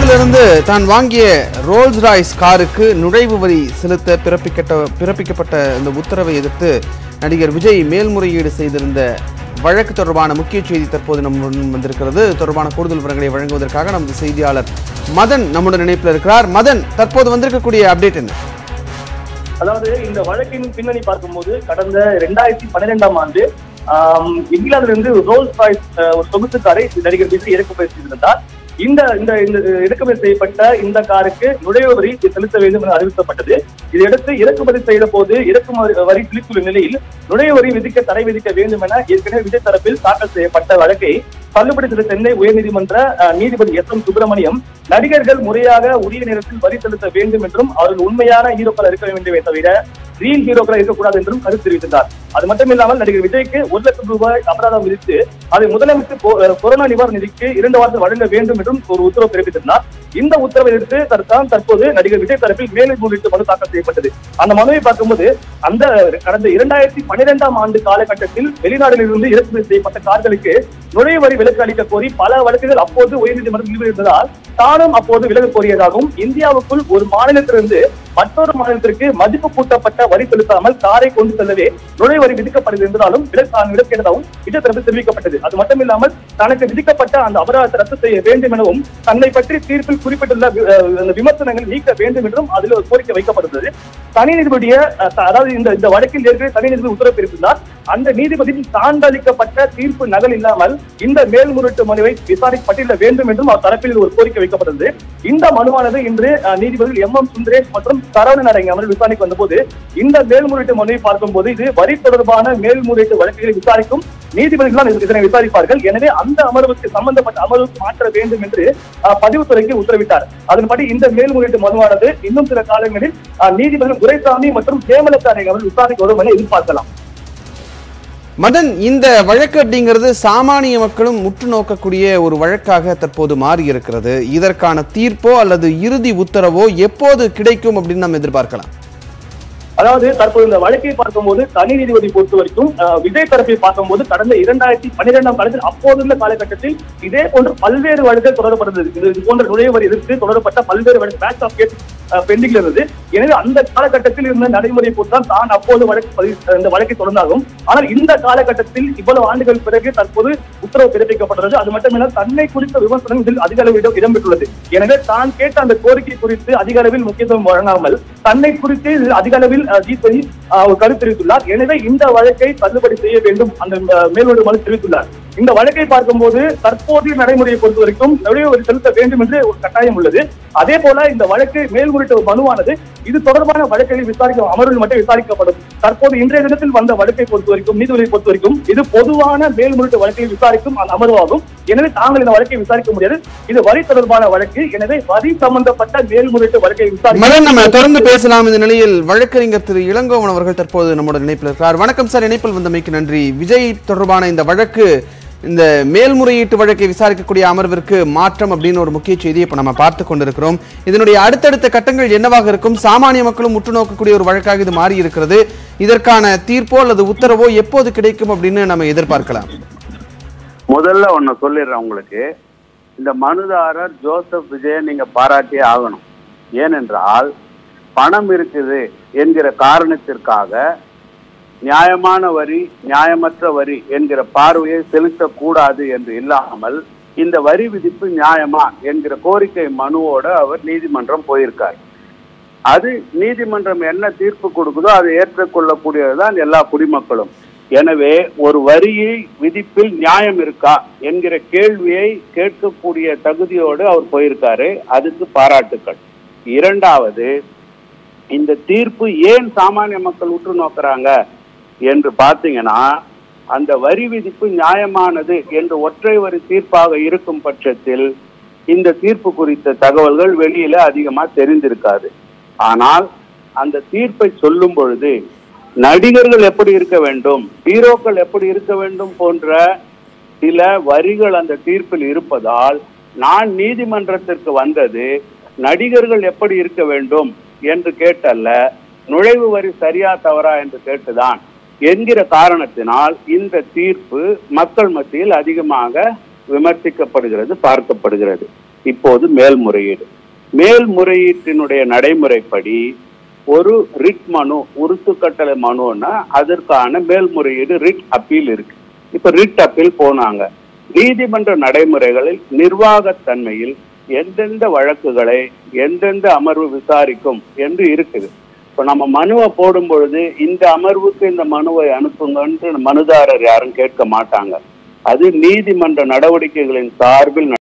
வெளிநாட்டிலிருந்து தான் வாங்கிய ரோல்ஸ் ராய்ஸ் காருக்கு நுழைவு வரி செலுத்த பிறப்பிக்கப்பட்ட பிறப்பிக்கப்பட்ட இந்த உத்தரவை எதிர்த்து நடிகர் விஜய் மேல்முறையீடு செய்திருந்த வழக்கு தொடர்பான முக்கிய செய்தி தற்போது நம்முடன் வந்திருக்கிறது இது தொடர்பான கூடுதல் விவரங்களை வழங்குவதற்காக நமது செய்தியாளர் மதன் நம்முடன் இணைப்பில் இருக்கிறார் மதன் தற்போது வந்திருக்கக்கூடிய அப்டேட் என்ன அதாவது இந்த வழக்கின் பின்னணி பார்க்கும்போது கடந்த ரெண்டாயிரத்தி பன்னிரெண்டாம் ஆண்டு ஆம், இங்கிலாந்திலிருந்து ரோல்ஸ் ராய்ஸ் அஹ், ஒரு சொகுசு காரை நடிகர் விஜய் இறக்குமதி செய்திருந்தார் இந்த இந்த இந்த இறக்குமதி செய்யப்பட்ட இந்த காருக்கு நுழைவு வரி செலுத்த வேண்டும் என அறிவிக்கப்பட்டது இதையடுத்து இறக்குமதி செய்த போது இறக்குமதி வரி செலுத்தியுள்ள நிலையில் நுழைவு வரி விதிக்க தடை விதிக்க வேண்டும் என ஏற்கனவே விஜய் தரப்பில் தாக்கல் செய்யப்பட்ட வழக்கை தள்ளுபடி செய்த சென்னை உயர்நீதிமன்ற அஹ், நீதிபதி எஸ் எம் சுப்பிரமணியம் நடிகர்கள் முறையாக உரிய நேரத்தில் வரி செலுத்த வேண்டும் என்றும் அவர்கள் உண்மையான ஹீரோக்கள் இருக்க வேண்டுமே தவிர ரீல் ஹீரோக்கள் இருக்கக்கூடாது என்றும் கருத்து தெரிவித்திருந்தார் அது மட்டும் இல்லாமல் நடிகர் விஜய்க்கு ஒரு லட்சம் ரூபாய் அபராதம் விதித்து அதை முதலமைச்சர் கொ- அஹ், கொரோனா நிவாரண நிதிக்கு இரண்டு வாரத்தில் வழங்க வேண்டும் என்றும் ஒரு உத்தரவு பிறப்பித்திருந்தார் இந்த உத்தரவை எதிர்த்து தற்தான் தற்போது நடிகர் விஜய் தரப்பில் மேல்முறையீட்டு மனு தாக்கல் செய்யப்பட்டது அந்த மனுவை பார்க்கும்போது அந்த கடந்த இரண்டாயிரத்தி பன்னிரெண்டாம் ஆண்டு காலகட்டத்தில் வெளிநாடுகளிலிருந்து இறக்குமதி செய்யப்பட்ட கார்களுக்கு நுழைவு வரி விலக்கு அளிக்க கோரி பல வழக்குகள் அப்போது உயர்நீதிமன்றம் நிலுவையில் இருந்ததால் தானும் அப்போது விலக்கு கோரியதாகவும் இந்தியாவுக்குள் ஒரு மாநிலத்திலிருந்து மற்றொரு மாநிலத்திற்கு மதிப்பு கூட்டப்பட்ட வரி செலுத்தாமல் காரை கொண்டு செல்லவே நுழைவு வரி விதிக்கப்படுது என்பதாலும் விலக்கு தான் விலக்கியதாகவும் விஜய் தரப்பு தெரிவிக்கப்பட்டது அது மட்டும் இல்லாமல் தனக்கு விதிக்கப்பட்ட அந்த அபராதத்தை ரத்து செய்ய வேண்டும் எனவும் தன்னை பற்றி தீர்ப்பில் குறிப்பிட்டுள்ள வி- அஹ் அந்த விமர்சனங்கள் நீக்க வேண்டும் என்றும் அதில் ஒரு கோரிக்கை வைக்கப்பட்டிருந்தது தனி நீதிபதிய அஹ், த- அதாவது இந்த இந்த வழக்கில் ஏற்கனவே தனி நீதிபதி உத்தரவு பிறப்பித்தார் அந்த நீதிபதியின் சான்றளிக்கப்பட்ட தீர்ப்பு நகல் இல்லாமல் இந்த மேல்முறையீட்டு மனுவை விசாரிக்க பட்டியல வேண்டும் என்றும் அவர் தரப்பில் ஒரு கோரிக்கை வைக்கப்பட்டது இந்த மனுவானது இன்று அஹ், நீதிபதிகள் எம் எம் சுந்தரேஷ் மற்றும் சரவணன் அடங்கிய அமர்வில் விசாரணைக்கு வந்தபோது இந்த மேல்முறையீட்டு மனுவை பார்க்கும்போது இது வரி தொடர்பான மேல்முறையீட்டு வழக்குகளை விசாரிக்கும் நீதிபதிகள் தான் இதனை விசாரிப்பார்கள் எனவே அந்த அமர்வுக்கு சம்பந்தப்பட்ட அமர்வுக்கு மாற்ற வேண்டும் என்று அஹ், பதிவுத்துறைக்கு உத்தரவிட்டார் அதன்படி இந்த மேல்முறையீட்டு மனுவானது இன்னும் சில காலங்களில் அஹ், நீதிபதிகள் துரைசாமி மற்றும் ஹேமலதா அடங்கிய அமர்வில் விசாரணைக்கு வரும் என எதிர்பார்க்கலாம் மதன் இந்த வழக்கு அப்படிங்கிறது சாமானிய மக்களும் உற்று நோக்கக்கூடிய ஒரு வழக்காக தற்போது மாறி இருக்கிறது இதற்கான தீர்ப்போ அல்லது இறுதி உத்தரவோ எப்போது கிடைக்கும் அப்படின்னு நம்ம எதிர்பார்க்கலாம் அதாவது தற்போது இந்த வழக்கை பார்க்கும்போது தனி நீதிபதி பொறுத்த வரைக்கும் அஹ், விஜய் தரப்பை பார்க்கும்போது கடந்த இரண்டாயிரத்தி பன்னிரெண்டாம் காலத்தில் அப்போதுள்ள காலகட்டத்தில் இதே போன்ற பல்வேறு வழக்குகள் தொடரப்பட்டது இது இது போன்ற நுழைவு வரி எதிர்த்து தொடரப்பட்ட பல்வேறு வழக்கு பேட்ச் ஆஃப் கேஸ் பெண்டிங்ல இருந்தது எனவே அந்த காலகட்டத்தில் இருந்த நடைமுறை போட்டு தான் தான் அப்போது வழக்கு பதிவு- இந்த வழக்கை தொடர்ந்தாகும் ஆனால் இந்த காலகட்டத்தில் இவ்வளவு ஆண்டுகள் பிறகு தற்போது உத்தரவு பிறப்பிக்கப்பட்டுள்ளது அது மட்டுமில்ல தன்னை குறித்த விமர்சனம் இதில் அதிக அளவில் இடம் இடம்பெற்றுள்ளது எனவே தான் கேட்ட அந்த கோரிக்கை குறித்து அதிக அளவில் முக்கியத்துவம் வழங்காமல் தன்னை குறித்து இதில் அதிக அளவில் அஹ், நீதிபதி அஹ், ஒரு கருத்து தெரிவித்துள்ளார் எனவே இந்த வழக்கை தள்ளுபடி செய்ய வேண்டும் அந்த அஹ், மேல்முறை மனு தெரிவித்துள்ளார் இந்த வழக்கை பார்க்கும்போது தற்போதைய நடைமுறையை பொறுத்த வரைக்கும் நுழைவு வரி செலுத்த வேண்டும் என்று ஒரு கட்டாயம் உள்ளது அதே போல இந்த வழக்கு மேல்முறையீட்டு மனுவானது இது தொடர்பான வழக்குகளை விசாரிக்க அமர்வில் மட்டும் விசாரிக்கப்படும் தற்போது இன்றைய தினத்தில் வந்த வழக்கை பொறுத்த வரைக்கும் நீதிபதியை பொறுத்த வரைக்கும் இது பொதுவான மேல்முறையீட்டு வழக்கை விசாரிக்கும் அந்த அமர்வாகும் எனவே தாங்கள் இந்த வழக்கை விசாரிக்க முடியாது இது வரி தொடர்பான வழக்கு எனவே வரி சம்பந்தப்பட்ட மேல்முறையீட்டு வழக்கை மதன் நம்ம தொடர்ந்து விசாரிக்க பேசலாம் இந்த நிலையில் வழக்கறிஞர் திரு இளங்கோவன் அவர்கள் தற்போது நம்முடைய இணைப்பில் இருக்கிறார் வணக்கம் சார் இணைப்பில் வந்தமைக்கு நன்றி விஜய் தொடர்பான இந்த வழக்கு இந்த மேல்முறையீட்டு வழக்கை விசாரிக்கக்கூடிய அமர்விற்கு மாற்றம் அப்படின்னு ஒரு முக்கிய செய்தியை இப்ப நம்ம பார்த்து கொண்டிருக்கிறோம் இதனுடைய அடுத்தடுத்த கட்டங்கள் என்னவாக இருக்கும் சாமானிய மக்களும் உற்று நோக்கக்கூடிய ஒரு வழக்காக இது மாறி இருக்கிறது இதற்கான தீர்ப்போ அல்லது உத்தரவோ எப்போது கிடைக்கும் அப்படின்னு நம்ம எதிர்பார்க்கலாம் முதல்ல ஒண்ணு சொல்லிடுறேன் உங்களுக்கு இந்த மனுதாரர் ஜோசப் விஜய நீங்க பாராட்டியே ஆகணும் ஏனென்றால் பணம் இருக்குது என்கிற காரணத்திற்காக நியாயமான வரி நியாயமற்ற வரி என்கிற பார்வையை செலுத்தக்கூடாது என்று இல்லாமல் இந்த வரி விதிப்பு நியாயமா என்கிற கோரிக்கை மனுவோட அவர் நீதிமன்றம் போயிருக்கார் அது நீதிமன்றம் என்ன தீர்ப்பு கொடுக்குதோ அதை ஏற்றுக்கொள்ளக்கூடியதுதான் எல்லா குடிமக்களும் எனவே ஒரு வரியை விதிப்பில் நியாயம் இருக்கா என்கிற கேள்வியை கேட்கக்கூடிய தகுதியோடு அவர் போயிருக்காரு அதுக்கு பாராட்டுக்கள் இரண்டாவது இந்த தீர்ப்பு ஏன் சாமானிய மக்கள் உற்று நோக்குறாங்க என்று பார்த்தீங்கன்னா அந்த வரி விதிப்பு நியாயமானது என்று ஒற்றை வரி தீர்ப்பாக இருக்கும் பட்சத்தில் இந்த தீர்ப்பு குறித்த தகவல்கள் வெளியில அதிகமா தெரிந்திருக்காது ஆனால் அந்த தீர்ப்பை சொல்லும் பொழுது நடிகர்கள் எப்படி இருக்க வேண்டும் ஹீரோக்கள் எப்படி இருக்க வேண்டும் போன்ற சில வரிகள் அந்த தீர்ப்பில் இருப்பதால் நான் நீதிமன்றத்திற்கு வந்தது நடிகர்கள் எப்படி இருக்க வேண்டும் என்று கேட்டல்ல நுழைவு வரி சரியா தவறா என்று கேட்டுதான் என்கிற காரணத்தினால் இந்த தீர்ப்பு மக்கள் மத்தியில் அதிகமாக விமர்சிக்கப்படுகிறது பார்க்கப்படுகிறது இப்போது மேல்முறையீடு மேல்முறையீட்டினுடைய நடைமுறைப்படி ஒரு ரிட் மனு உருத்து கட்டளை மனுன்னா அதற்கான மேல்முறையீடு ரிட் அப்பீல் இருக்கு இப்ப ரிட் அப்பீல் போனாங்க நீதிமன்ற நடைமுறைகளில் நிர்வாகத்தன்மையில் எந்தெந்த வழக்குகளை எந்தெந்த அமர்வு விசாரிக்கும் என்று இருக்குது இப்ப நம்ம மனுவை போடும் பொழுது இந்த அமர்வுக்கு இந்த மனுவை அனுப்புங்கன்ட்டு மனுதாரர் யாரும் கேட்க மாட்டாங்க அது நீதிமன்ற நடவடிக்கைகளின் சார்பில்